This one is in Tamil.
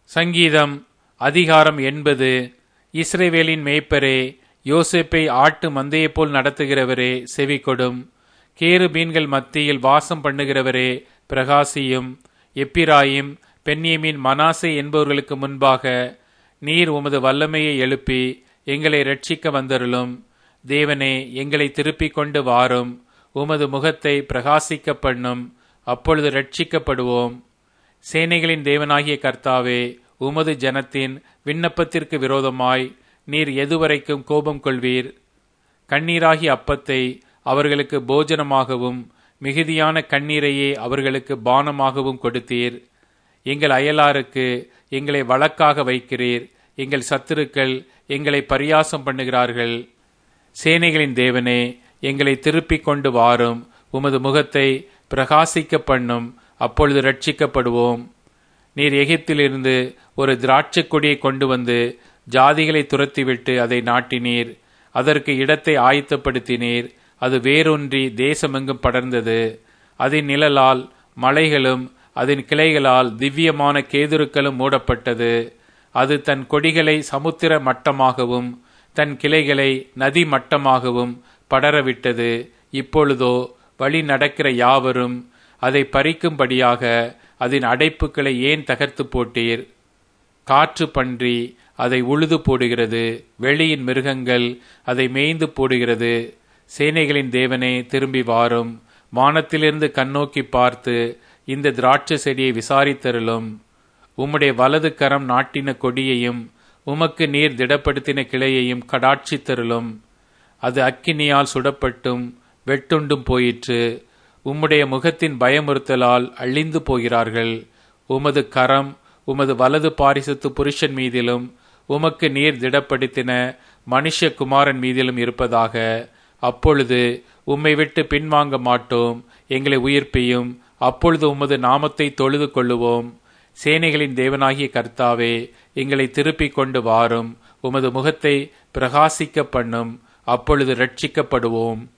சங்கீதம் அதிகாரம் எண்பது இஸ்ரேவேலின் மேய்ப்பரே யோசேப்பை ஆட்டு மந்தையைப் போல் நடத்துகிறவரே செவி கொடும் கேருபீன்கள் மத்தியில் வாசம் பண்ணுகிறவரே பிரகாசியும் எப்பிராயிம் பென்யமின் மனாசே என்பவர்களுக்கு முன்பாக நீர் உமது வல்லமையை எழுப்பி எங்களை ரட்சிக்க வந்தருளும் தேவனே எங்களை திருப்பிக் கொண்டு வாரும் உமது முகத்தை பிரகாசிக்க பண்ணும் அப்பொழுது ரட்சிக்கப்படுவோம் சேனைகளின் தேவனாகிய கர்த்தாவே உமது ஜனத்தின் விண்ணப்பத்திற்கு விரோதமாய் நீர் எதுவரைக்கும் கோபம் கொள்வீர் கண்ணீராகிய அப்பத்தை அவர்களுக்கு போஜனமாகவும் மிகுதியான கண்ணீரையே அவர்களுக்கு பானமாகவும் கொடுத்தீர் எங்கள் அயலாருக்கு எங்களை வழக்காக வைக்கிறீர் எங்கள் சத்துருக்கள் எங்களை பரியாசம் பண்ணுகிறார்கள் சேனைகளின் தேவனே எங்களை திருப்பிக் கொண்டு வாரும் உமது முகத்தை பிரகாசிக்க பண்ணும் அப்பொழுது ரட்சிக்கப்படுவோம் நீர் எகிப்திலிருந்து ஒரு திராட்சைக் கொடியை கொண்டு வந்து ஜாதிகளை துரத்திவிட்டு அதை நாட்டினீர் அதற்கு இடத்தை ஆயத்தப்படுத்தினீர் அது வேரொன்றி தேசமெங்கும் படர்ந்தது அதன் நிழலால் மலைகளும் அதன் கிளைகளால் திவ்யமான கேதுருக்களும் மூடப்பட்டது அது தன் கொடிகளை சமுத்திர மட்டமாகவும் தன் கிளைகளை நதி மட்டமாகவும் படரவிட்டது இப்பொழுதோ வழி நடக்கிற யாவரும் அதை பறிக்கும்படியாக அதன் அடைப்புகளை ஏன் தகர்த்து போட்டீர் காற்று பன்றி அதை உழுது போடுகிறது வெளியின் மிருகங்கள் அதை மேய்ந்து போடுகிறது சேனைகளின் தேவனே திரும்பி வாரும் வானத்திலிருந்து கண்ணோக்கி பார்த்து இந்த திராட்சை செடியை விசாரித்தருளும் உம்முடைய வலது கரம் நாட்டின கொடியையும் உமக்கு நீர் திடப்படுத்தின கிளையையும் கடாட்சித்தருளும் அது அக்கினியால் சுடப்பட்டும் வெட்டுண்டும் போயிற்று உம்முடைய முகத்தின் பயமுறுத்தலால் அழிந்து போகிறார்கள் உமது கரம் உமது வலது பாரிசத்து புருஷன் மீதிலும் உமக்கு நீர் திடப்படுத்தின மனுஷகுமாரன் மீதிலும் இருப்பதாக அப்பொழுது உம்மை விட்டு பின்வாங்க மாட்டோம் எங்களை உயிர்ப்பியும் அப்பொழுது உமது நாமத்தை தொழுது கொள்ளுவோம் சேனைகளின் தேவனாகிய கர்த்தாவே எங்களை திருப்பிக் கொண்டு வாரும் உமது முகத்தை பிரகாசிக்க பண்ணும் அப்பொழுது ரட்சிக்கப்படுவோம்